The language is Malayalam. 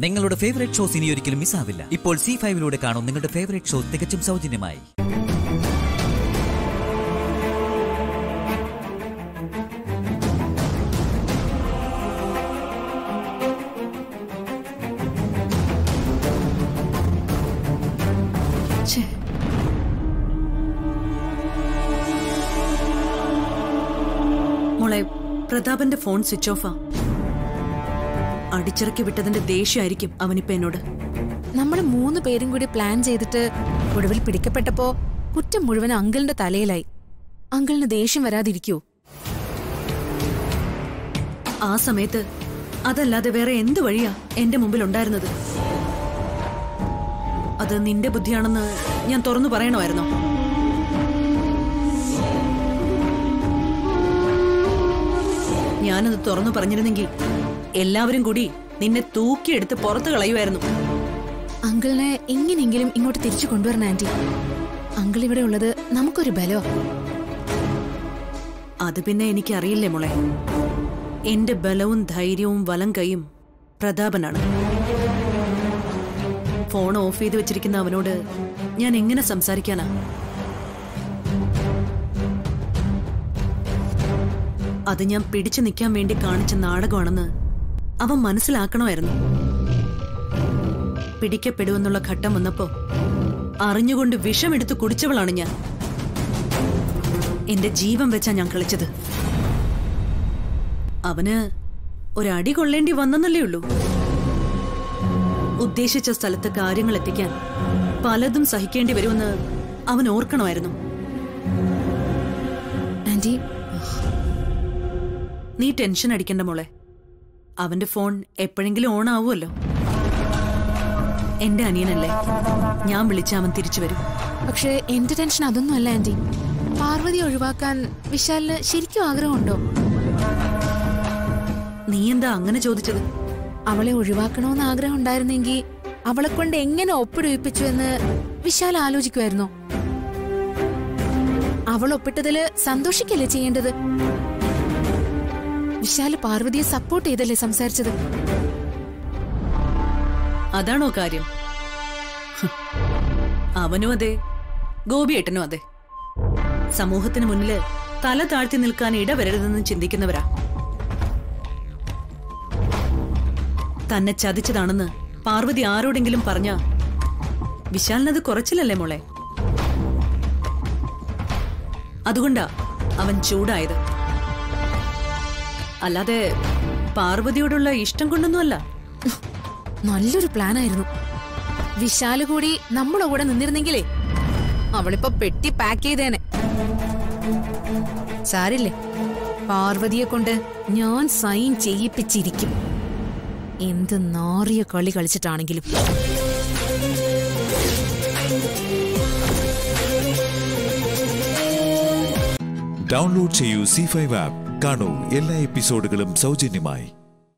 നിങ്ങളുടെ ഫേവറേറ്റ് ഷോസ് ഇനി ഒരിക്കലും മിസ്സാവില്ല ഇപ്പോൾ സി ഫൈവിലൂടെ കാണും നിങ്ങളുടെ ഫേവറേറ്റ് ഷോ തികച്ചും സൗജന്യമായി ഛേ. മോളെ പ്രതാപന്റെ ഫോൺ സ്വിച്ച് ഓഫാ അടിച്ചിറക്കി വിട്ടതിന്റെ ദേഷ്യമായിരിക്കും അവനിപ്പോ എന്നോട് നമ്മൾ മൂന്ന് പേരും കൂടി പ്ലാൻ ചെയ്തിട്ട് ഒടുവിൽ പിടിക്കപ്പെട്ടപ്പോ കുറ്റം മുഴുവൻ അങ്കിളിന്റെ തലയിലായി അങ്കിളിന് ദേഷ്യം വരാതിരിക്കൂ ആ സമയത്ത് അതല്ലാതെ വേറെ എന്ത് വഴിയാ എന്റെ മുമ്പിൽ ഉണ്ടായിരുന്നത് അത് നിന്റെ ബുദ്ധിയാണെന്ന് ഞാൻ തുറന്നു പറയണമായിരുന്നോ ഞാനത് തുറന്നു പറഞ്ഞിരുന്നെങ്കിൽ എല്ലാവരും കൂടി നിന്നെ തൂക്കിയെടുത്ത് പുറത്തു കളയുമായിരുന്നു അങ്കിളിനെ എങ്ങനെയെങ്കിലും ഇങ്ങോട്ട് തിരിച്ചു കൊണ്ടുവരണം ആന്റി അങ്കിൾ ഇവിടെ ഉള്ളത് നമുക്കൊരു ബലോ അത് പിന്നെ എനിക്കറിയില്ലേ മോളെ എന്റെ ബലവും ധൈര്യവും വലം കൈയും പ്രതാപനാണ് ഫോൺ ഓഫ് ചെയ്ത് വെച്ചിരിക്കുന്ന അവനോട് ഞാൻ എങ്ങനെ സംസാരിക്കാനാ അത് ഞാൻ പിടിച്ചു നിൽക്കാൻ വേണ്ടി കാണിച്ച നാടകമാണെന്ന് അവൻ മനസ്സിലാക്കണമായിരുന്നു പിടിക്കപ്പെടുമെന്നുള്ള ഘട്ടം വന്നപ്പോ അറിഞ്ഞുകൊണ്ട് വിഷമെടുത്ത് കുടിച്ചവളാണ് ഞാൻ എന്റെ ജീവൻ വെച്ചാ ഞാൻ കളിച്ചത് അവന് ഒരടി കൊള്ളേണ്ടി വന്നെന്നല്ലേ ഉള്ളൂ ഉദ്ദേശിച്ച സ്ഥലത്ത് കാര്യങ്ങൾ എത്തിക്കാൻ പലതും സഹിക്കേണ്ടി വരുമെന്ന് അവൻ ഓർക്കണമായിരുന്നു ആന്റി നീ ടെൻഷൻ അടിക്കണ്ട മോളെ അവന്റെ ഫോൺ എപ്പോഴെങ്കിലും ഓൺ ആവുമല്ലോ എന്റെ അനിയനല്ലേ ഞാൻ വിളിച്ച അവൻ തിരിച്ചു വരും പക്ഷേ എന്റെ ടെൻഷൻ അതൊന്നും അല്ല ആന്റി പാർവതി ഒഴിവാക്കാൻ വിശാലിന് ശരിക്കും ആഗ്രഹമുണ്ടോ നീ എന്താ അങ്ങനെ ചോദിച്ചത് അവളെ ഒഴിവാക്കണമെന്ന് ആഗ്രഹം ഉണ്ടായിരുന്നെങ്കിൽ അവളെ കൊണ്ട് എങ്ങനെ ഒപ്പിടുവിപ്പിച്ചു എന്ന് വിശാൽ ആലോചിക്കുമായിരുന്നോ അവൾ ഒപ്പിട്ടതില് സന്തോഷിക്കല്ലേ ചെയ്യേണ്ടത് വിശാല് പാർവതിയെ സപ്പോർട്ട് ചെയ്തല്ലേ സംസാരിച്ചത് അതാണോ കാര്യം ഹ്. അവനും അതെ ഗോപിയേട്ടനും അതെ സമൂഹത്തിന് മുന്നില് തല താഴ്ത്തി നിൽക്കാൻ ഇടവരരുതെന്ന് ചിന്തിക്കുന്നവരാ തന്നെ ചതിച്ചതാണെന്ന് പാർവതി ആരോടെങ്കിലും പറഞ്ഞ വിശാലിനത് കുറച്ചില്ലല്ലേ മോളെ അതുകൊണ്ടാ അവൻ ചൂടായത് അല്ലാതെ പാർവതിയോടുള്ള ഇഷ്ടം കൊണ്ടൊന്നുമല്ല നല്ലൊരു പ്ലാൻ ആയിരുന്നു വിശാല് കൂടി നമ്മളെ കൂടെ നിന്നിരുന്നെങ്കിലേ അവളിപ്പോ പെട്ടി പാക്ക് ചെയ്തേനെ സാരില്ലേ പാർവതിയെ കൊണ്ട് ഞാൻ സൈൻ ചെയ്യിപ്പിച്ചിരിക്കും എന്ത് നാറിയ കളി കളിച്ചിട്ടാണെങ്കിലും ഡൗൺലോഡ് ചെയ്യൂ സി ഫൈവ് ആപ്പ് കാണൂ എല്ലാ എപ്പിസോഡുകളും സൗജന്യമായി